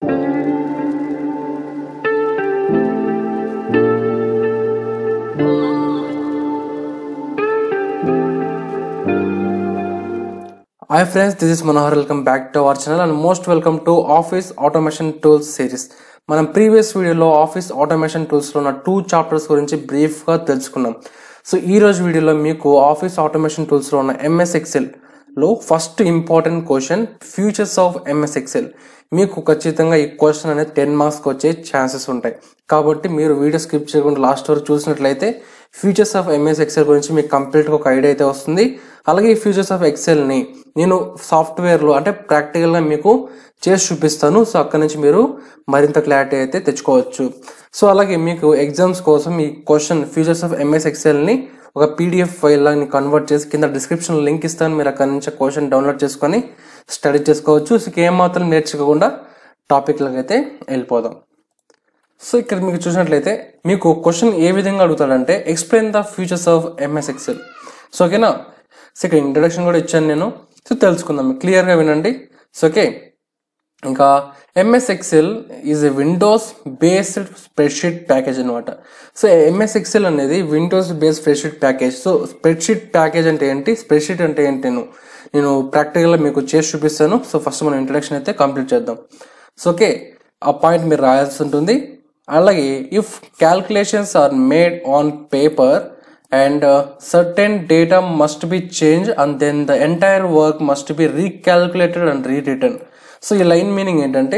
hi friends this is Manohar welcome back to our channel and most welcome to office automation tools series మనం previous వీడియోలో office automation టూల్స్లో ఉన్న two chapters గురించి బ్రీఫ్గా తెలుసుకున్నాం so ఈ రోజు వీడియోలో మీకు ఆఫీస్ ఆటోమేషన్ టూల్స్లో ఉన్న ఎంఎస్ ఎక్సెల్లో first important question features of MS excel మీకు ఖచ్చితంగా ఈ క్వశ్చన్ అనేది టెన్ మార్క్స్కి వచ్చే ఛాన్సెస్ ఉంటాయి కాబట్టి మీరు వీడియో స్కిప్ చేయకుండా లాస్ట్ వరకు చూసినట్లయితే ఫ్యూచర్స్ ఆఫ్ ఎంఎస్ ఎక్సెల్ గురించి మీకు కంప్లీట్గా ఒక ఐడియా అయితే వస్తుంది అలాగే ఈ ఫ్యూచర్స్ ఆఫ్ ఎక్సెల్ని నేను సాఫ్ట్వేర్లో అంటే ప్రాక్టికల్గా మీకు చేసి చూపిస్తాను సో అక్కడ నుంచి మీరు మరింత క్లారిటీ అయితే తెచ్చుకోవచ్చు సో అలాగే మీకు ఎగ్జామ్స్ కోసం ఈ క్వశ్చన్ ఫ్యూచర్స్ ఆఫ్ ఎంఎస్ ఎక్సెల్ని ఒక పీడిఎఫ్ ఫైల్ లాగా కన్వర్ట్ చేసి కింద డిస్క్రిప్షన్ లింక్ ఇస్తాను మీరు అక్కడ నుంచి క్వశ్చన్ డౌన్లోడ్ చేసుకొని స్టడీ చేసుకోవచ్చు సో ఏం మాత్రం నేర్చుకోకుండా టాపిక్లకు అయితే వెళ్ళిపోదాం సో ఇక్కడ మీకు చూసినట్లయితే మీకు క్వశ్చన్ ఏ విధంగా అడుగుతాడంటే explain the features of MS excel so ఓకేనా సో ఇక్కడ ఇంట్రడక్షన్ కూడా ఇచ్చాను నేను సో తెలుసుకుందాం క్లియర్గా వినండి సో ఓకే ఇంకా MS excel is a Windows based spreadsheet package అనమాట సో ఎంఎస్ ఎక్సెల్ అనేది Windows based spreadsheet package so spreadsheet package అంటే ఏంటి స్ప్రెడ్షీట్ అంటే ఏంటి నేను నేను ప్రాక్టికల్గా మీకు చేసి చూపిస్తాను సో ఫస్ట్ మనం ఇంట్రడక్షన్ అయితే కంప్లీట్ చేద్దాం సో ఓకే ఆ పాయింట్ మీరు రాయాల్సి ఉంటుంది అలాగే if calculations are made on paper and certain data must be change and then the entire work must be recalculated and rewritten so ఈ లైన్ మీనింగ్ ఏంటంటే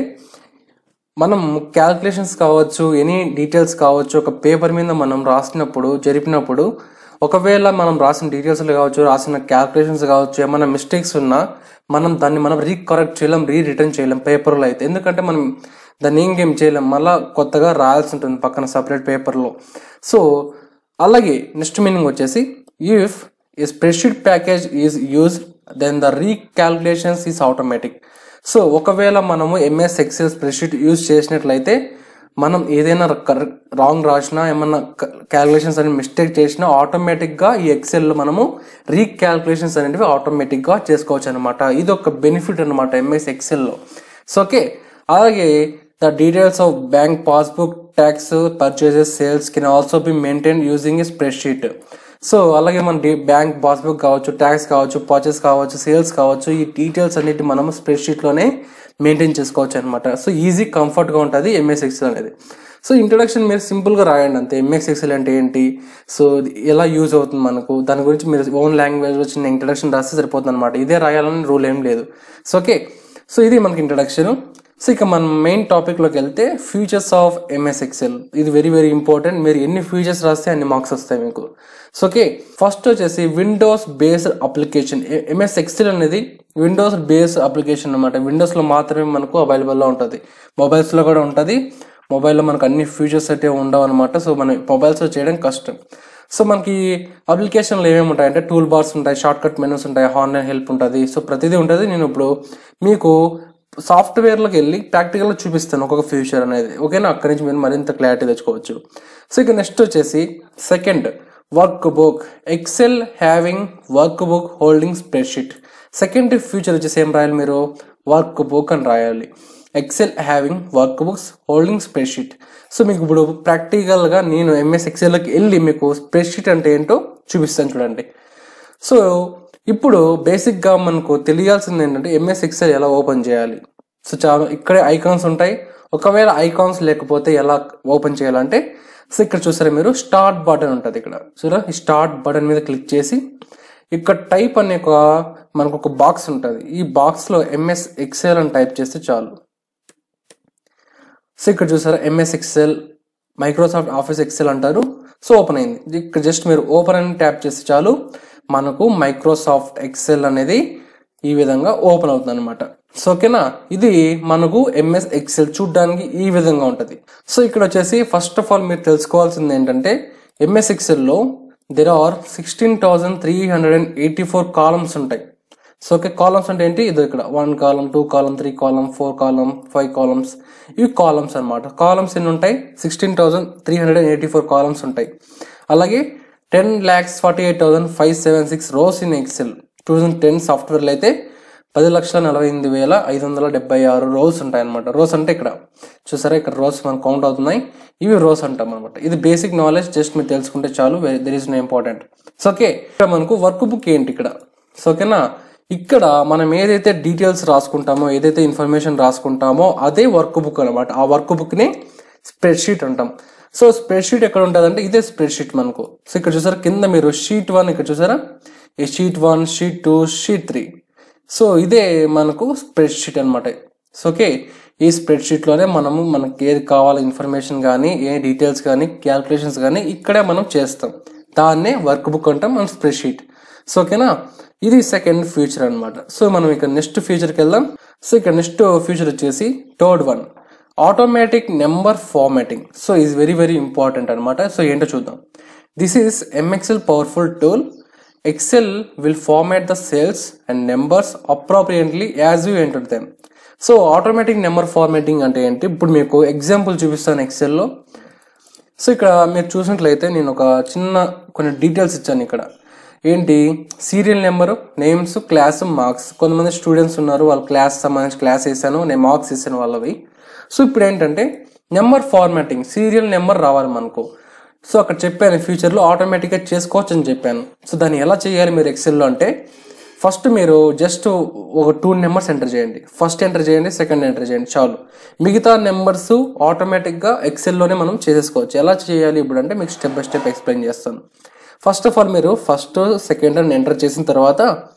మనం క్యాల్కులేషన్స్ కావచ్చు ఎనీ డీటెయిల్స్ కావచ్చు ఒక పేపర్ మీద మనం రాసినప్పుడు జరిపినప్పుడు ఒకవేళ మనం రాసిన డీటెయిల్స్ కావచ్చు రాసిన క్యాల్కులేషన్స్ కావచ్చు ఏమైనా మిస్టేక్స్ ఉన్నా మనం దాన్ని మనం రీకరెక్ట్ చేయలేం రీ రిటర్న్ చేయలేం పేపర్లో అయితే ఎందుకంటే మనం దాన్ని ఇంకేం చేయలేం మళ్ళీ కొత్తగా రాయాల్సి ఉంటుంది పక్కన సపరేట్ పేపర్లో సో అలాగే నెక్స్ట్ మీనింగ్ వచ్చేసి ఇఫ్ ఈ spreadsheet package is use then the recalculations is automatic so ఒకవేళ మనము ఎంఎస్ ఎక్సెల్ స్ప్రెడ్షీట్ యూజ్ చేసినట్లయితే మనం ఏదైనా రాంగ్ రాసినా ఏమన్నా క్యాల్కులేషన్స్ అని మిస్టేక్ చేసినా ఆటోమేటిక్గా ఈ ఎక్సెల్లో మనము రీక్యాల్కులేషన్స్ అనేవి ఆటోమేటిక్గా చేసుకోవచ్చు అనమాట ఇది ఒక బెనిఫిట్ అనమాట ఎంఎస్ ఎక్సెల్లో సో ఓకే అలాగే the details of bank passbook tax purchases sales can also be maintain using a spreadsheet so అలాగే మన బ్యాంక్ పాస్బుక్ కావచ్చు ట్యాక్స్ కావచ్చు పర్చేస్ కావచ్చు సేల్స్ కావచ్చు ఈ డీటెయిల్స్ అన్నిటి మనం స్ప్రెడ్ షీట్లోనే మెయింటైన్ చేసుకోవచ్చు అనమాట సో ఈజీ కంఫర్ట్గా ఉంటుంది ఎంఎస్ ఎక్సెల్ అనేది సో ఇంట్రొడక్షన్ మీరు సింపుల్గా రాయండి అంతే ఎంఎస్ ఎక్సెల్ అంటే ఏంటి సో ఎలా యూజ్ అవుతుంది మనకు దాని గురించి మీరు ఓన్ లాంగ్వేజ్ వచ్చిన ఇంట్రొడక్షన్ రాస్తే సరిపోతుంది అనమాట ఇదే రాయాలని రూల్ ఏం లేదు సో ఓకే సో ఇది మనకి ఇంట్రొడక్షన్ సో ఇక మనం మెయిన్ టాపిక్లోకి వెళ్తే ఫ్యూచర్స్ ఆఫ్ ఎంఎస్ ఎక్సెల్ ఇది వెరీ వెరీ ఇంపార్టెంట్ మీరు ఎన్ని ఫ్యూచర్స్ రాస్తే అన్ని మార్క్స్ వస్తాయి మీకు సో ఓకే ఫస్ట్ వచ్చేసి Windows based application MS excel అనేది విండోస్ బేస్డ్ అప్లికేషన్ అనమాట విండోస్లో మాత్రమే మనకు అవైలబుల్లో ఉంటుంది మొబైల్స్లో కూడా ఉంటుంది మొబైల్లో మనకు అన్ని ఫీచర్స్ అయితే ఉండవు అనమాట సో మనం మొబైల్స్లో చేయడం కష్టం సో మనకి అప్లికేషన్లు ఏమేమి ఉంటాయి అంటే టూల్ బార్స్ ఉంటాయి షార్ట్ కట్ మెనూస్ ఉంటాయి ఆన్లైన్ హెల్ప్ ఉంటుంది సో ప్రతిదీ ఉంటుంది నేను ఇప్పుడు మీకు సాఫ్ట్వేర్లోకి వెళ్ళి ప్రాక్టికల్గా చూపిస్తాను ఒక్కొక్క ఫ్యూచర్ అనేది ఓకేనా అక్కడి నుంచి మీరు మరింత క్లారిటీ తెచ్చుకోవచ్చు సో ఇక నెక్స్ట్ వచ్చేసి second workbook excel having workbook holding spreadsheet second feature వచ్చేసి ఏం రాయాలి మీరు వర్క్ బుక్ అని రాయాలి excel having workbooks holding spreadsheet so మీకు ఇప్పుడు ప్రాక్టికల్గా నేను ఎంఎస్ ఎక్సెల్లోకి వెళ్ళి మీకు స్ప్రెడ్షీట్ అంటే ఏంటో చూపిస్తాను చూడండి సో ఇప్పుడు బేసిక్గా మనకు తెలియాల్సింది ఏంటంటే ఎంఎస్ ఎక్సెల్ ఎలా ఓపెన్ చేయాలి సో చాలా ఇక్కడే ఐకాన్స్ ఉంటాయి ఒకవేళ ఐకాన్స్ లేకపోతే ఎలా ఓపెన్ చేయాలంటే సో ఇక్కడ చూసారా మీరు స్టార్ట్ బటన్ ఉంటుంది ఇక్కడ చూసారా ఈ స్టార్ట్ బటన్ మీద క్లిక్ చేసి ఇక్కడ టైప్ అనే ఒక మనకు ఒక బాక్స్ ఉంటుంది ఈ బాక్స్లో ఎంఎస్ ఎక్సెల్ అని టైప్ చేస్తే చాలు సో ఇక్కడ చూసారా MS excel Microsoft office excel అంటారు సో ఓపెన్ అయింది ఇక్కడ జస్ట్ మీరు ఓపెన్ అని ట్యాప్ చేస్తే చాలు మనకు మైక్రోసాఫ్ట్ ఎక్సెల్ అనేది ఈ విధంగా ఓపెన్ అవుతుంది అనమాట సో ఓకేనా ఇది మనకు ఎంఎస్ ఎక్సెల్ చూడడానికి ఈ విధంగా ఉంటుంది సో ఇక్కడ వచ్చేసి ఫస్ట్ ఆఫ్ ఆల్ మీరు తెలుసుకోవాల్సింది ఏంటంటే ఎంఎస్ ఎక్సెల్లో there are sixteen thousand three hundred and eighty four columns ఉంటాయి సో ఓకే కాలమ్స్ అంటే ఏంటి ఇది ఇక్కడ one column two column three column four column five columns ఇవి కాలమ్స్ అనమాట కాలమ్స్ ఎన్ని ఉంటాయి sixteen thousand three hundred and eighty four columns ఉంటాయి అలాగే ten lakhs forty eight thousand five seven six rows in excel two thousand ten సాఫ్ట్వేర్లో అయితే పది లక్షల నలభై ఎనిమిది వేల ఐదు వందల డెబ్బై ఆరు రోల్స్ ఉంటాయి అనమాట రోస్ అంటే ఇక్కడ చూసారా ఇక్కడ రోస్ మనకు కౌంట్ అవుతున్నాయి ఇవి రోస్ అంటాం అనమాట ఇది బేసిక్ నాలెడ్జ్ జస్ట్ మీరు తెలుసుకుంటే చాలు there is no important so okay ఇక్కడ మనకు వర్క్ బుక్ ఏంటి ఇక్కడ సో ఓకేనా ఇక్కడ మనం ఏదైతే డీటెయిల్స్ రాసుకుంటామో ఏదైతే ఇన్ఫర్మేషన్ రాసుకుంటామో అదే వర్క్ బుక్ అనమాట ఆ వర్క్ బుక్ని స్ప్రెడ్ షీట్ అంటాం సో స్ప్రెడ్ షీట్ ఎక్కడ ఉంటుంది అంటే ఇదే స్ప్రెడ్ షీట్ మనకు సో ఇక్కడ చూసారా కింద మీరు షీట్ వన్ ఇక్కడ చూసారా ఈ sheet one sheet two sheet three so ఇదే మనకు స్ప్రెడ్ షీట్ అనమాట సో ఓకే ఈ స్ప్రెడ్ షీట్లోనే మనము మనకి ఏది కావాలో ఇన్ఫర్మేషన్ కానీ ఏ డీటెయిల్స్ కానీ క్యాల్కులేషన్స్ కానీ ఇక్కడే మనం చేస్తాం దాన్నే వర్క్ బుక్ అంటాం మన స్ప్రెడ్ షీట్ సో ఓకేనా ఇది సెకండ్ ఫీచర్ అనమాట సో మనం ఇక్కడ నెక్స్ట్ ఫీచర్కి వెళ్దాం సో ఇక్కడ నెక్స్ట్ ఫీచర్ వచ్చేసి third one automatic number formatting so is very very important అనమాట సో ఏంటో చూద్దాం this is MS excel powerful tool excel will format the cells and numbers appropriately as you enter them so automatic number formatting అంటే ఏంటి ఇప్పుడు మీకు example చూపిస్తాను ఎక్సెల్లో so ఇక్కడ మీరు చూసినట్లయితే నేను ఒక చిన్న కొన్ని డీటెయిల్స్ ఇచ్చాను ఇక్కడ ఏంటి serial number names class marks కొంతమంది స్టూడెంట్స్ ఉన్నారు వాళ్ళ క్లాస్ సంబంధించి క్లాస్ వేసాను నేను మార్క్స్ ఇస్తాను వాళ్ళవి సో ఇప్పుడు ఏంటంటే నెంబర్ ఫార్మాటింగ్ సీరియల్ నెంబర్ రావాలి మనకు సో అక్కడ చెప్పాను ఫ్యూచర్లో ఆటోమేటిక్గా చేసుకోవచ్చు అని చెప్పాను సో దాన్ని ఎలా చేయాలి మీరు ఎక్సెల్లో అంటే ఫస్ట్ మీరు జస్ట్ ఒక టూ నెంబర్స్ ఎంటర్ చేయండి ఫస్ట్ ఎంటర్ చేయండి సెకండ్ ఎంటర్ చేయండి చాలు మిగతా నెంబర్స్ ఆటోమేటిక్గా ఎక్సెల్లోనే మనం చేసేసుకోవచ్చు ఎలా చేయాలి ఇప్పుడు అంటే మీకు స్టెప్ బై స్టెప్ ఎక్స్ప్లెయిన్ చేస్తాను ఫస్ట్ ఆఫ్ ఆల్ మీరు ఫస్ట్ సెకండ్ అని ఎంటర్ చేసిన తర్వాత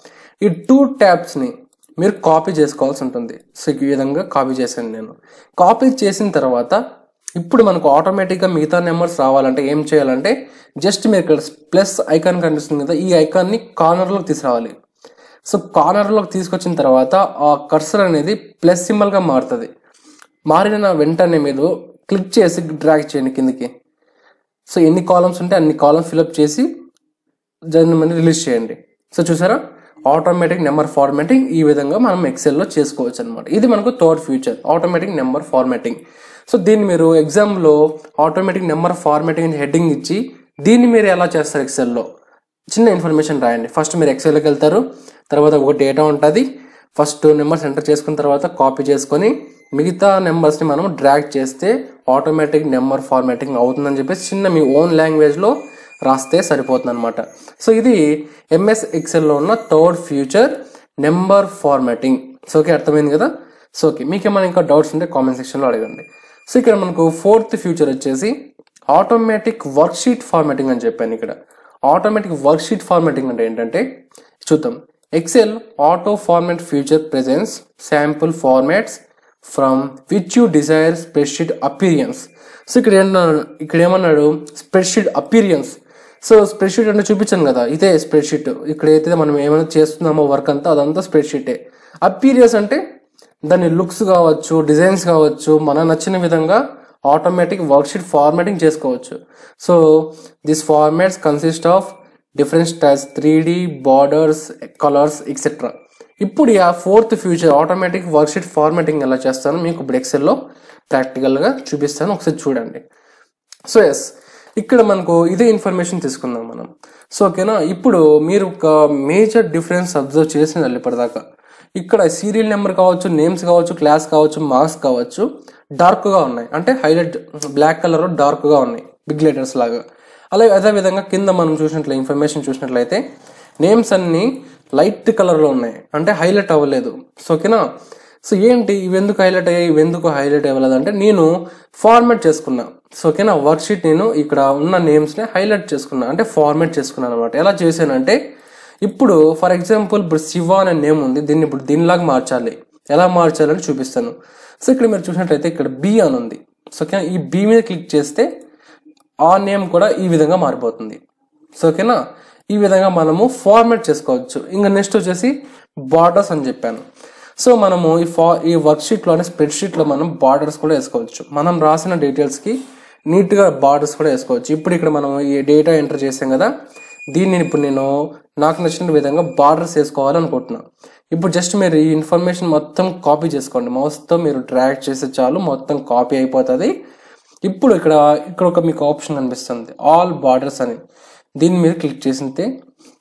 ఈ టూ ట్యాబ్స్ని మీరు కాపీ చేసుకోవాల్సి ఉంటుంది సో ఈ విధంగా కాపీ చేశాను నేను కాపీ చేసిన తర్వాత ఇప్పుడు మనకు ఆటోమేటిక్గా మిగతా నెంబర్స్ రావాలంటే ఏం చేయాలంటే జస్ట్ మీరు ఇక్కడ ప్లస్ ఐకాన్ కనిపిస్తుంది కదా ఈ ఐకాన్ని కార్నర్లోకి తీసుకురావాలి సో కార్నర్లోకి తీసుకొచ్చిన తర్వాత ఆ కర్సర్ అనేది ప్లస్ సింబల్గా మారుతుంది మారిన వెంటనే మీరు క్లిక్ చేసి డ్రాగ్ చేయండి కిందికి సో ఎన్ని కాలమ్స్ ఉంటే అన్ని కాలమ్స్ ఫిల్అప్ చేసి దాన్ని మనం రిలీజ్ చేయండి సో చూసారా ఆటోమేటిక్ నెంబర్ ఫార్మాటింగ్ ఈ విధంగా మనం ఎక్సెల్లో చేసుకోవచ్చు అనమాట ఇది మనకు third feature automatic number formatting so దీన్ని మీరు ఎగ్జామ్లో ఆటోమేటిక్ నెంబర్ ఫార్మాటింగ్ అని హెడ్డింగ్ ఇచ్చి దీన్ని మీరు ఎలా చేస్తారు ఎక్సెల్లో చిన్న ఇన్ఫర్మేషన్ రాయండి ఫస్ట్ మీరు ఎక్సెల్లోకి వెళ్తారు తర్వాత ఒక డేటా ఉంటుంది ఫస్ట్ నెంబర్స్ ఎంటర్ చేసుకున్న తర్వాత కాపీ చేసుకొని మిగతా నెంబర్స్ని మనం డ్రాగ్ చేస్తే ఆటోమేటిక్ నెంబర్ ఫార్మాటింగ్ అవుతుందని చెప్పేసి చిన్న మీ ఓన్ లాంగ్వేజ్లో రాస్తే సరిపోతుంది అనమాట సో ఇది ఎంఎస్ ఎక్సెల్లో ఉన్న third feature number formatting so okay అర్థమైంది కదా సో ఓకే మీకు ఏమైనా ఇంకా డౌట్స్ ఉంటే కామెంట్ సెక్షన్లో అడగండి సో ఇక్కడ మనకు ఫోర్త్ ఫ్యూచర్ వచ్చేసి ఆటోమేటిక్ వర్క్ షీట్ ఫార్మాటింగ్ అని చెప్పాను ఇక్కడ ఆటోమేటిక్ వర్క్ షీట్ ఫార్మాటింగ్ అంటే ఏంటంటే చూద్దాం excel auto format feature presents sample formats from which you desire spreadsheet appearance so ఇక్కడ ఏమన్నాడు ఇక్కడ ఏమన్నాడు స్ప్రెడ్షీట్ అపీరియన్స్ సో స్ప్రెడ్షీట్ అంటే చూపించాను కదా ఇదే స్ప్రెడ్షీట్ ఇక్కడ అయితే మనం ఏమైనా చేస్తున్నామో వర్క్ అంతా అదంతా స్ప్రెడ్షీటే అపీరియన్స్ అంటే దాని లుక్స్ కావచ్చు డిజైన్స్ కావచ్చు మన నచ్చిన విధంగా ఆటోమేటిక్ వర్క్షీట్ ఫార్మాటింగ్ చేసుకోవచ్చు so this formats consist of different styles three D borders colours etcetera ఇప్పుడు ఆ fourth feature automatic worksheet formatting ఎలా చేస్తాను మీకు ఇప్పుడు ఎక్సెల్లో ప్రాక్టికల్గా చూపిస్తాను ఒకసారి చూడండి సో ఎస్ ఇక్కడ మనకు ఇదే ఇన్ఫర్మేషన్ తీసుకుందాం మనం సో ఓకేనా ఇప్పుడు మీరు ఒక మేజర్ డిఫరెన్స్ అబ్జర్వ్ చేసిందండి ఇప్పటిదాకా ఇక్కడ సీరియల్ నెంబర్ కావచ్చు నేమ్స్ కావచ్చు క్లాస్ కావచ్చు మార్క్స్ కావచ్చు డార్క్గా ఉన్నాయి అంటే హైలైట్ బ్లాక్ కలర్ డార్క్గా ఉన్నాయి బిగ్ లెటర్స్ లాగా అలాగే అదే విధంగా కింద మనం చూసినట్లే ఇన్ఫర్మేషన్ చూసినట్లయితే నేమ్స్ అన్ని లైట్ కలర్లో ఉన్నాయి అంటే హైలైట్ అవ్వలేదు సో ఓకేనా సో ఏంటి ఇవి ఎందుకు హైలైట్ అయ్యాయి ఇవి ఎందుకు హైలైట్ అవ్వలేదు అంటే నేను ఫార్మాట్ చేసుకున్నా సో ఓకేనా వర్క్షీట్ నేను ఇక్కడ ఉన్న నేమ్స్ని హైలైట్ చేసుకున్నా అంటే ఫార్మాట్ చేసుకున్నాను అనమాట ఎలా చేశానంటే ఇప్పుడు ఫర్ ఎగ్జాంపుల్ ఇప్పుడు శివ అనే నేమ్ ఉంది దీన్ని ఇప్పుడు దీనిలాగా మార్చాలి ఎలా మార్చాలని చూపిస్తాను సో ఇక్కడ మీరు చూసినట్లయితే ఇక్కడ బి అని ఉంది సో ఓకేనా ఈ బి మీద క్లిక్ చేస్తే ఆ నేమ్ కూడా ఈ విధంగా మారిపోతుంది సో ఓకేనా ఈ విధంగా మనము ఫార్మాట్ చేసుకోవచ్చు ఇంకా నెక్స్ట్ వచ్చేసి బార్డర్స్ అని చెప్పాను సో మనము ఈ ఫా ఈ వర్క్షీట్లోనే స్ప్రెడ్షీట్లో మనం బార్డర్స్ కూడా వేసుకోవచ్చు మనం రాసిన డీటెయిల్స్కి నీట్గా బార్డర్స్ కూడా వేసుకోవచ్చు ఇప్పుడు ఇక్కడ మనం ఈ డేటా ఎంటర్ చేసాం కదా దీన్ని ఇప్పుడు నేను నాకు నచ్చిన విధంగా బార్డర్స్ వేసుకోవాలనుకుంటున్నాను ఇప్పుడు జస్ట్ మీరు ఈ ఇన్ఫర్మేషన్ మొత్తం కాపీ చేసుకోండి మొత్తం మీరు ట్రాక్ చేస్తే చాలు మొత్తం కాపీ అయిపోతుంది ఇప్పుడు ఇక్కడ ఇక్కడ ఒక మీకు ఆప్షన్ కనిపిస్తుంది ఆల్ బార్డర్స్ అని దీని మీద క్లిక్ చేసితే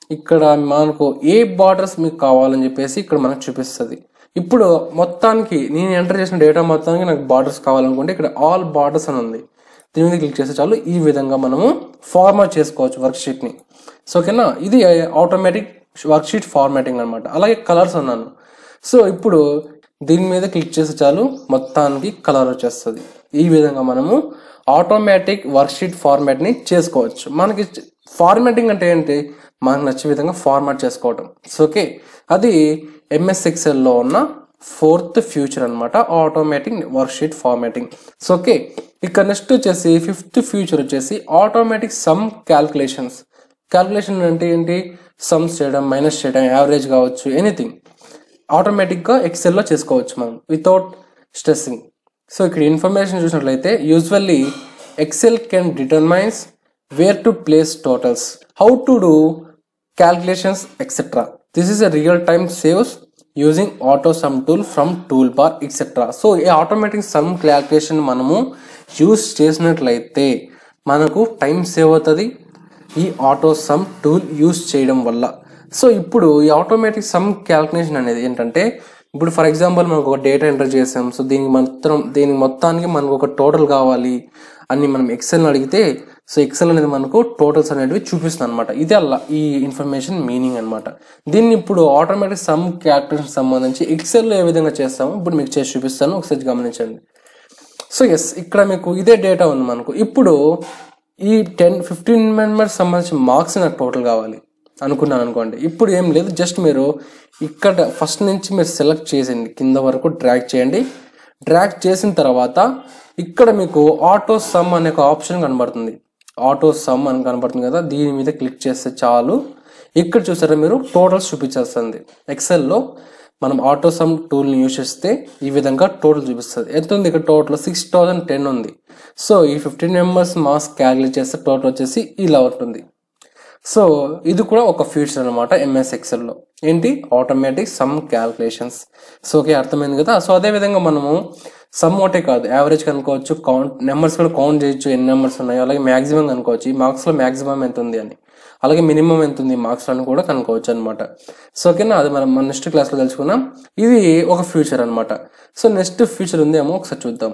ఇక్కడ మనకు ఏ బార్డర్స్ మీకు కావాలని చెప్పేసి ఇక్కడ మనకు చూపిస్తుంది ఇప్పుడు మొత్తానికి నేను ఎంటర్ చేసిన డేటా మొత్తానికి నాకు బార్డర్స్ కావాలనుకుంటే ఇక్కడ ఆల్ బార్డర్స్ అని ఉంది దీని మీద క్లిక్ చేస్తే చాలు ఈ విధంగా మనము ఫార్మాట్ చేసుకోవచ్చు వర్క్షీట్ని సో ఓకేనా ఇది ఆటోమేటిక్ వర్క్షీట్ ఫార్మాటింగ్ అనమాట అలాగే కలర్స్ అన్నాను సో ఇప్పుడు దీని మీద క్లిక్ చేస్తే చాలు మొత్తానికి కలర్ వచ్చేస్తుంది ఈ విధంగా మనము ఆటోమేటిక్ వర్క్షీట్ ఫార్మాట్ని చేసుకోవచ్చు మనకి ఫార్మాటింగ్ అంటే ఏంటి మనకు నచ్చే విధంగా ఫార్మాట్ చేసుకోవటం సో ఓకే అది ఎంఎస్ ఎక్సెల్లో ఉన్న ఫోర్త్ ఫ్యూచర్ అనమాట automatic worksheet formatting so okay ఇక్కడ నెక్స్ట్ వచ్చేసి ఫిఫ్త్ ఫ్యూచర్ వచ్చేసి ఆటోమేటిక్ సమ్ క్యాల్కులేషన్స్ క్యాల్కులేషన్ అంటే ఏంటి సమ్స్ చేయడం మైనస్ చేయడం యావరేజ్ కావచ్చు ఎనీథింగ్ ఆటోమేటిక్గా ఎక్సెల్లో చేసుకోవచ్చు మనం వితౌట్ స్ట్రెస్సింగ్ సో ఇక్కడ ఇన్ఫర్మేషన్ చూసినట్లయితే usually excel can determines where to place totals how to do calculations etcetera this is a real time saves using auto sum tool from tool bar etcetera so ఈ automatic sum calculation మనము use చేసినట్లయితే మనకు time save అవుతుంది ఈ auto sum tool use చేయడం వల్ల so ఇప్పుడు ఈ ఆటోమేటిక్ సమ్ క్యాల్కులేషన్ అనేది ఏంటంటే ఇప్పుడు ఫర్ ఎగ్జాంపుల్ మనకు ఒక డేటా ఎంటర్ చేసాం సో దీనికి మొత్తం దీని మొత్తానికి మనకు ఒక టోటల్ కావాలి అని మనం ఎక్సెల్ అడిగితే సో ఎక్సెల్ అనేది మనకు టోటల్స్ అనేటివి చూపిస్తుంది అనమాట ఇది అలా ఈ ఇన్ఫర్మేషన్ మీనింగ్ అనమాట దీన్ని ఇప్పుడు ఆటోమేటిక్ సమ్ క్యాల్కులేషన్ సంబంధించి ఎక్సెల్లో ఏ విధంగా చేస్తామో ఇప్పుడు మీకు చేసి చూపిస్తాను ఒకసారి గమనించండి సో ఎస్ ఇక్కడ మీకు ఇదే డేటా ఉంది మనకు ఇప్పుడు ఈ టెన్ ఫిఫ్టీన్ మెంబర్స్ సంబంధించిన మార్క్స్ నాకు టోటల్ కావాలి అనుకున్నాను అనుకోండి ఇప్పుడు ఏం లేదు జస్ట్ మీరు ఇక్కడ ఫస్ట్ నుంచి మీరు సెలెక్ట్ చేసింది కింద వరకు డ్రాగ్ చేయండి డ్రాగ్ చేసిన తర్వాత ఇక్కడ మీకు ఆటో సమ్ అనే ఒక ఆప్షన్ కనబడుతుంది ఆటో సమ్ అని కనబడుతుంది కదా దీని మీద క్లిక్ చేస్తే చాలు ఇక్కడ చూసారా మీరు టోటల్స్ చూపించేస్తుంది ఎక్సెల్లో మనం ఆటో సమ్ టూల్ని యూజ్ చేస్తే ఈ విధంగా టోటల్ చూపిస్తుంది ఎంత ఉంది ఇక్కడ టోటల్ సిక్స్ థౌజండ్ టెన్ ఉంది సో ఈ ఫిఫ్టీన్ మెంబర్స్ మార్క్స్ క్యాలిక్యులేట్ చేస్తే టోటల్ వచ్చేసి ఇలా ఉంటుంది సో ఇది కూడా ఒక ఫీచర్ అనమాట ఎంఎస్ ఎక్సెల్లో ఏంటి automatic sum calculations so okay అర్థమైంది కదా సో అదే విధంగా మనము సమ్ ఒకటే కాదు యావరేజ్ కనుకోవచ్చు కౌంట్ నెంబర్స్ కూడా కౌంట్ చేయొచ్చు ఎన్ని నెంబర్స్ ఉన్నాయి అలాగే మాక్సిమం కనుకోవచ్చు ఈ మార్క్స్లో మాక్సిమం ఎంత ఉంది అని అలాగే మినిమం ఎంత ఉంది మార్క్స్ అని కూడా కనుక్కోవచ్చు అనమాట సో ఓకేనా అది మనం మన నెక్స్ట్ క్లాస్లో తెలుసుకున్నాం ఇది ఒక ఫ్యూచర్ అనమాట సో నెక్స్ట్ ఫ్యూచర్ ఉంది ఏమో ఒకసారి చూద్దాం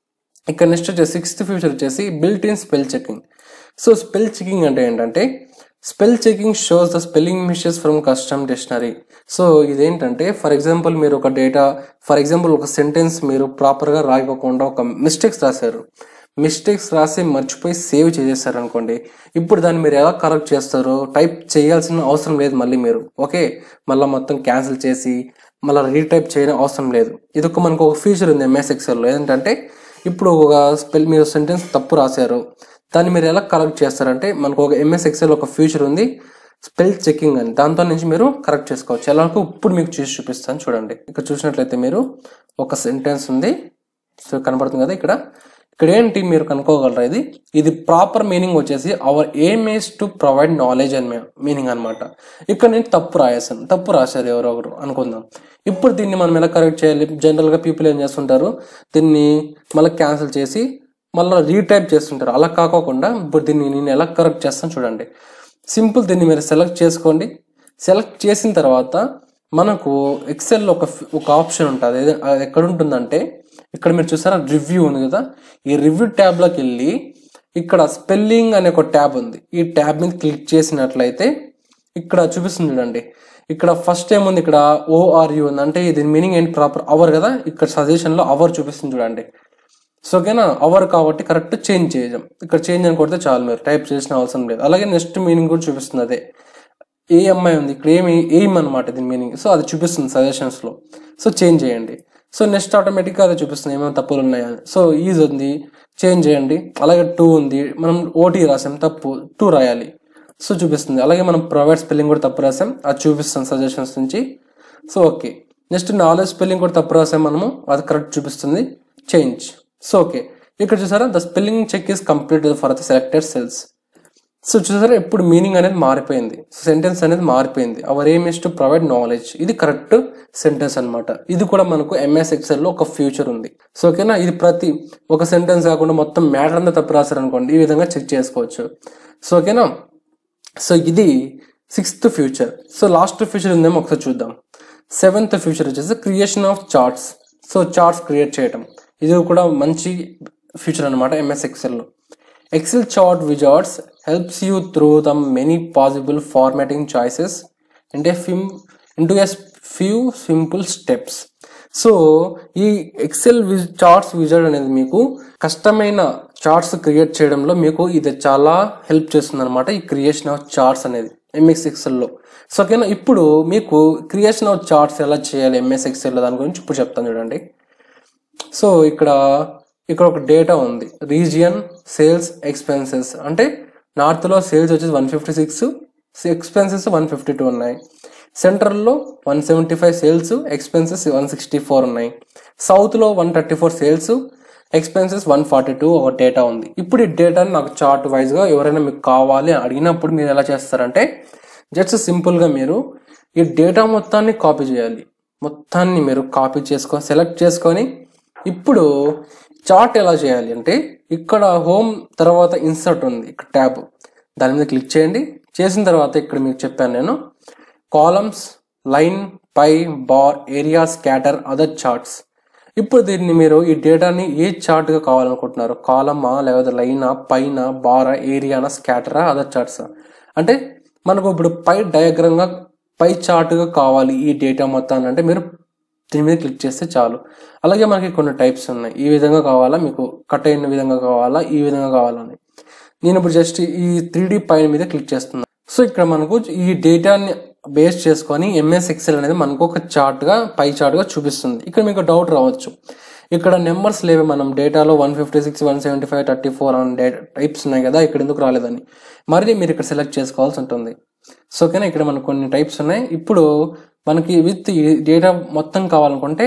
ఇక్కడ నెక్స్ట్ వచ్చేసి సిక్స్త్ ఫ్యూచర్ వచ్చేసి built in spell checking so spell checking అంటే ఏంటంటే spell checking shows the spelling mistakes from custom dictionary so ఇదేంటంటే ఫర్ ఎగ్జాంపుల్ మీరు ఒక డేటా ఫర్ ఎగ్జాంపుల్ ఒక సెంటెన్స్ మీరు ప్రాపర్గా రాయకోకుండా ఒక మిస్టేక్స్ రాశారు మిస్టేక్స్ రాసి మర్చిపోయి సేవ్ చేసేసారు అనుకోండి ఇప్పుడు దాన్ని మీరు ఎలా కరెక్ట్ చేస్తారో టైప్ చేయాల్సిన అవసరం లేదు మళ్ళీ మీరు ఓకే మళ్ళీ మొత్తం క్యాన్సిల్ చేసి మళ్ళీ రీటైప్ చేయడం అవసరం లేదు ఇది ఒక మనకు ఒక ఫీచర్ ఉంది ఎంఎస్ ఎక్సెల్లో ఏంటంటే ఇప్పుడు ఒక స్పెల్ మీరు సెంటెన్స్ తప్పు రాశారు దాన్ని మీరు ఎలా కరెక్ట్ చేస్తారంటే మనకు ఒక ఎంఎస్ ఎక్సెల్ ఒక ఫీచర్ ఉంది స్పెల్ చెకింగ్ అని దాంతో నుంచి మీరు కరెక్ట్ చేసుకోవచ్చు ఎలాగో ఇప్పుడు మీకు చూసి చూపిస్తాను చూడండి ఇక్కడ చూసినట్లయితే మీరు ఒక సెంటెన్స్ ఉంది సో కనబడుతుంది కదా ఇక్కడ ఇక్కడ ఏంటి మీరు కనుక్కోగలరా ఇది ఇది ప్రాపర్ మీనింగ్ వచ్చేసి our aim is to provide knowledge అని మీనింగ్ అనమాట ఇక్కడ నేను తప్పు రాయేసాను తప్పు రాశారు ఎవరో ఒకరు అనుకుందాం ఇప్పుడు దీన్ని మనం ఎలా కరెక్ట్ చేయాలి జనరల్గా పీపుల్ ఏం చేస్తుంటారు దీన్ని మళ్ళీ క్యాన్సిల్ చేసి మళ్ళీ రీటైప్ చేస్తుంటారు అలా కాకోకుండా ఇప్పుడు దీన్ని నేను ఎలా కరెక్ట్ చేస్తాను చూడండి సింపుల్ దీన్ని మీరు సెలెక్ట్ చేసుకోండి సెలెక్ట్ చేసిన తర్వాత మనకు ఎక్సెల్లో ఒక ఒక ఆప్షన్ ఉంటుంది అది అది ఎక్కడ ఉంటుందంటే ఇక్కడ మీరు చూసారా రివ్యూ ఉంది కదా ఈ రివ్యూ ట్యాబ్లోకి వెళ్ళి ఇక్కడ స్పెల్లింగ్ అనే ఒక ట్యాబ్ ఉంది ఈ ట్యాబ్ మీద క్లిక్ చేసినట్లయితే ఇక్కడ చూపిస్తుంది చూడండి ఇక్కడ ఫస్ట్ ఏముంది ఇక్కడ ఓఆర్యు ఉంది అంటే దీని మీనింగ్ ఏంటి ప్రాపర్ అవర్ కదా ఇక్కడ సజెషన్లో అవర్ చూపిస్తుంది చూడండి సో ఓకేనా అవర్ కాబట్టి కరెక్ట్ చేంజ్ చేయడం ఇక్కడ చేంజ్ అని కొడితే చాలు మీరు టైప్ చేసిన అవసరం లేదు అలాగే నెక్స్ట్ మీనింగ్ కూడా చూపిస్తుంది అదే ఏఎంఐ ఉంది ఇక్కడ ఏమి ఎయిమ్ అనమాట దీని మీనింగ్ సో అది చూపిస్తుంది సజెషన్స్లో సో చేంజ్ చేయండి సో నెక్స్ట్ ఆటోమేటిక్గా అది చూపిస్తుంది ఏమైనా తప్పులు ఉన్నాయా సో ఈజ్ ఉంది చేంజ్ చేయండి అలాగే టూ ఉంది మనం ఓటీ రాసాం తప్పు టూ రాయాలి సో చూపిస్తుంది అలాగే మనం ప్రొవైడ్ స్పెల్లింగ్ కూడా తప్పు రాసాం అది చూపిస్తుంది సజెషన్స్ నుంచి so okay next knowledge spelling కూడా తప్పు రాసాం మనము అది కరెక్ట్ చూపిస్తుంది చేంజ్ సో ఓకే ఇక్కడ చూసారా the spelling check is complete for the selected cells so చూసారా ఇప్పుడు మీనింగ్ అనేది మారిపోయింది సెంటెన్స్ అనేది మారిపోయింది our aim is to provide knowledge ఇది కరెక్ట్ సెంటెన్స్ అనమాట ఇది కూడా మనకు ఎంఎస్ ఎక్సెల్ లో ఒక ఫ్యూచర్ ఉంది సో ఓకేనా ఇది ప్రతి ఒక సెంటెన్స్ కాకుండా మొత్తం మ్యాటర్ అంతా తప్పు రాశారు అనుకోండి ఈ విధంగా చెక్ చేసుకోవచ్చు సో ఓకేనా సో ఇది sixth feature so last feature ఉందేమో ఒకసారి చూద్దాం సెవెంత్ ఫ్యూచర్ వచ్చేసి creation of charts so charts create చేయటం ఇది కూడా మంచి ఫ్యూచర్ అనమాట ఎంఎస్ ఎక్సెల్లో excel chart wizards helps you through the many possible formatting choices అంటే ఫిమ్ into a few simple steps so ఈ ఎక్సెల్ చార్ట్స్ విజార్డ్ అనేది మీకు కష్టమైన చార్ట్స్ క్రియేట్ చేయడంలో మీకు ఇది చాలా హెల్ప్ చేస్తుంది అనమాట ఈ క్రియేషన్ ఆఫ్ చార్ట్స్ అనేది ఎంఎస్ ఎక్సెల్లో సో ఓకేనా ఇప్పుడు మీకు క్రియేషన్ ఆఫ్ చార్ట్స్ ఎలా చేయాలి ఎంఎస్ ఎక్సెల్లో దాని గురించి ఇప్పుడు చెప్తాను చూడండి సో ఇక్కడ ఇక్కడ ఒక డేటా ఉంది రీజియన్ సేల్స్ ఎక్స్పెన్సెస్ అంటే నార్త్లో సేల్స్ వచ్చేసి one fifty six expenses one fifty two ఉన్నాయి సెంట్రల్లో one seventy five sales expenses one sixty four ఉన్నాయి సౌత్లో one thirty four sales expenses one forty two ఒక డేటా ఉంది ఇప్పుడు ఈ డేటాని నాకు చార్ట్ వైజ్గా ఎవరైనా మీకు కావాలి అని అడిగినప్పుడు మీరు ఎలా చేస్తారంటే జస్ట్ సింపుల్గా మీరు ఈ డేటా మొత్తాన్ని కాపీ చేయాలి మొత్తాన్ని మీరు కాపీ చేసుకొని సెలెక్ట్ చేసుకొని ఇప్పుడు చార్ట్ ఎలా చేయాలి అంటే ఇక్కడ హోమ్ తర్వాత ఇన్సర్ట్ ఉంది ఇక్కడ ట్యాబ్ దాని మీద క్లిక్ చేయండి చేసిన తర్వాత ఇక్కడ మీకు చెప్పాను నేను columns line pie bar area scatter other charts ఇప్పుడు దీన్ని మీరు ఈ డేటాని ఏ చార్ట్గా కావాలనుకుంటున్నారు కాలమా లేకపోతే లైనా పైన బారా ఏరియానా స్కాటరా అదర్ చార్ట్స్ అంటే మనకు ఇప్పుడు పై డయాగ్రామ్గా పై చార్ట్గా కావాలి ఈ డేటా మొత్తాన్ని అంటే మీరు దీని మీద క్లిక్ చేస్తే చాలు అలాగే మనకి కొన్ని టైప్స్ ఉన్నాయి ఈ విధంగా కావాలా మీకు కట్ అయిన విధంగా కావాలా ఈ విధంగా కావాలని నేను ఇప్పుడు జస్ట్ ఈ త్రీ పైన మీద క్లిక్ చేస్తున్నాను సో ఇక్కడ మనకు ఈ డేటాని బేస్ చేసుకొని ఎంఎస్ ఎక్సెల్ అనేది మనకు ఒక చార్ట్గా పై చార్ట్గా చూపిస్తుంది ఇక్కడ మీకు డౌట్ రావచ్చు ఇక్కడ నెంబర్స్ లేవు మనం డేటాలో one fifty six one seventy five thirty four అనే డేటా టైప్స్ ఉన్నాయి కదా ఇక్కడ ఎందుకు రాలేదని మరి మీరు ఇక్కడ సెలెక్ట్ చేసుకోవాల్సి ఉంటుంది సో ఓకేనా ఇక్కడ మనకు కొన్ని టైప్స్ ఉన్నాయి ఇప్పుడు మనకి విత్ డేటా మొత్తం కావాలనుకుంటే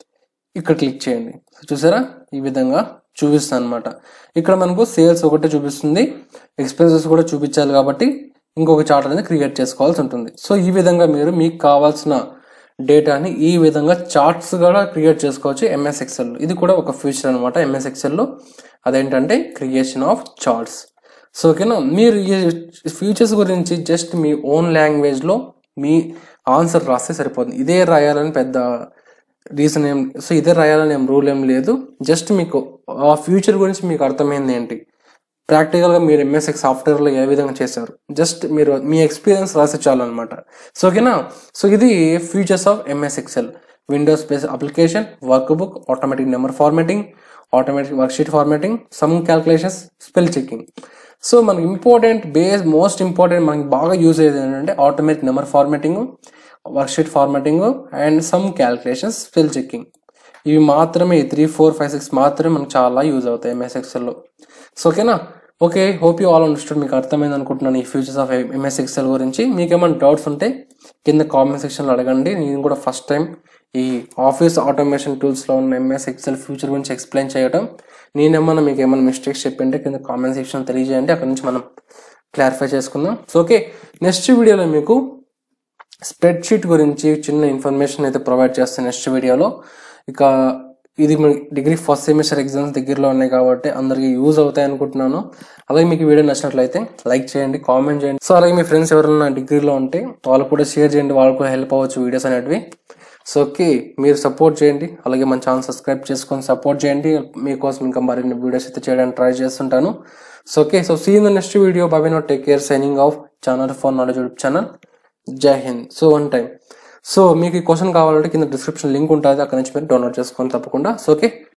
ఇక్కడ క్లిక్ చేయండి చూసారా ఈ విధంగా చూపిస్తాను అనమాట ఇక్కడ మనకు సేల్స్ ఒకటే చూపిస్తుంది ఎక్స్పెన్సెస్ కూడా చూపించాలి కాబట్టి ఇంకొక చార్ట్ అనేది క్రియేట్ చేసుకోవాల్సి ఉంటుంది సో ఈ విధంగా మీరు మీకు కావాల్సిన డేటాని ఈ విధంగా చార్ట్స్ కూడా క్రియేట్ చేసుకోవచ్చు ఎంఎస్ ఎక్సెల్ ఇది కూడా ఒక ఫ్యూచర్ అనమాట ఎంఎస్ ఎక్సెల్లో అదేంటంటే క్రియేషన్ ఆఫ్ చార్ట్స్ సో ఓకేనా మీరు ఈ ఫ్యూచర్స్ గురించి జస్ట్ మీ ఓన్ లాంగ్వేజ్లో మీ ఆన్సర్ రాస్తే సరిపోతుంది ఇదే రాయాలని పెద్ద రీజన్ ఏం సో ఇదే రాయాలని ఏం రూల్ ఏం లేదు జస్ట్ మీకు ఆ ఫ్యూచర్ గురించి మీకు అర్థమైంది ఏంటి ప్రాక్టికల్గా మీరు ఎంఎస్ఎక్స్ సాఫ్ట్వేర్లో ఏ విధంగా చేశారు జస్ట్ మీరు మీ ఎక్స్పీరియన్స్ రాస్తే చాలు అనమాట సో ఓకేనా సో ఇది futures of MS Excel Windows base application work book automatic number formatting automatic worksheet formatting some calculations spell checking so మనకి ఇంపార్టెంట్ బేస్ మోస్ట్ ఇంపార్టెంట్ మనకి బాగా యూజ్ అయ్యేది ఏంటంటే automatic number formatting worksheet formatting and some calculations spell checking ఇవి మాత్రమే three four five six మాత్రమే మనకు చాలా యూజ్ అవుతాయి ఎంఎస్ ఎక్సెల్లో సో ఓకేనా okay hope you all understood మీకు అర్థమైంది అనుకుంటున్నాను ఈ ఫ్యూచర్స్ ఆఫ్ ఎంఎస్ ఎక్సెల్ గురించి మీకు ఏమైనా డౌట్స్ ఉంటే కింద కామెంట్ సెక్షన్లో అడగండి నేను కూడా ఫస్ట్ టైం ఈ ఆఫీస్ ఆటోమేషన్ టూల్స్లో ఉన్న ఎంఎస్ ఎక్సెల్ ఫ్యూచర్ గురించి ఎక్స్ప్లెయిన్ చేయడం నేనేమన్నా మీకు ఏమైనా మిస్టేక్స్ చెప్పింటే కింద కామెంట్ సెక్షన్ తెలియజేయండి అక్కడ నుంచి మనం క్లారిఫై చేసుకుందాం సో ఓకే నెక్స్ట్ వీడియోలో మీకు స్ప్రెడ్ షీట్ గురించి చిన్న ఇన్ఫర్మేషన్ అయితే ప్రొవైడ్ చేస్తాను నెక్స్ట్ వీడియోలో ఇక ఇది మన డిగ్రీ ఫస్ట్ సెమిస్టర్ ఎగ్జామ్స్ దగ్గరలో ఉన్నాయి కాబట్టి అందరికీ యూజ్ అవుతాయి అనుకుంటున్నాను అలాగే మీకు వీడియో నచ్చినట్లయితే లైక్ చేయండి కామెంట్ చేయండి సో అలాగే మీ ఫ్రెండ్స్ ఎవరైనా డిగ్రీలో ఉంటే వాళ్ళు కూడా షేర్ చేయండి వాళ్ళకు హెల్ప్ అవ్వచ్చు వీడియోస్ అనేటివి సో ఓకే మీరు సపోర్ట్ చేయండి అలాగే మన ఛానల్ సబ్స్క్రైబ్ చేసుకొని సపోర్ట్ చేయండి మీకోసం ఇంకా మరిన్ని వీడియోస్ అయితే చేయడానికి ట్రై చేస్తుంటాను so okay so see in the next video బాబీ నో take care signing off channel phone knowledge YouTube channel Jai Hind so one time so మీకు ఈ క్వశ్చన్ కావాలంటే కింద డిస్క్రిప్షన్ లింక్ ఉంటుంది అక్కడ నుంచి మీరు డౌన్లోడ్ చేసుకోండి తప్పకుండా సో ఓకే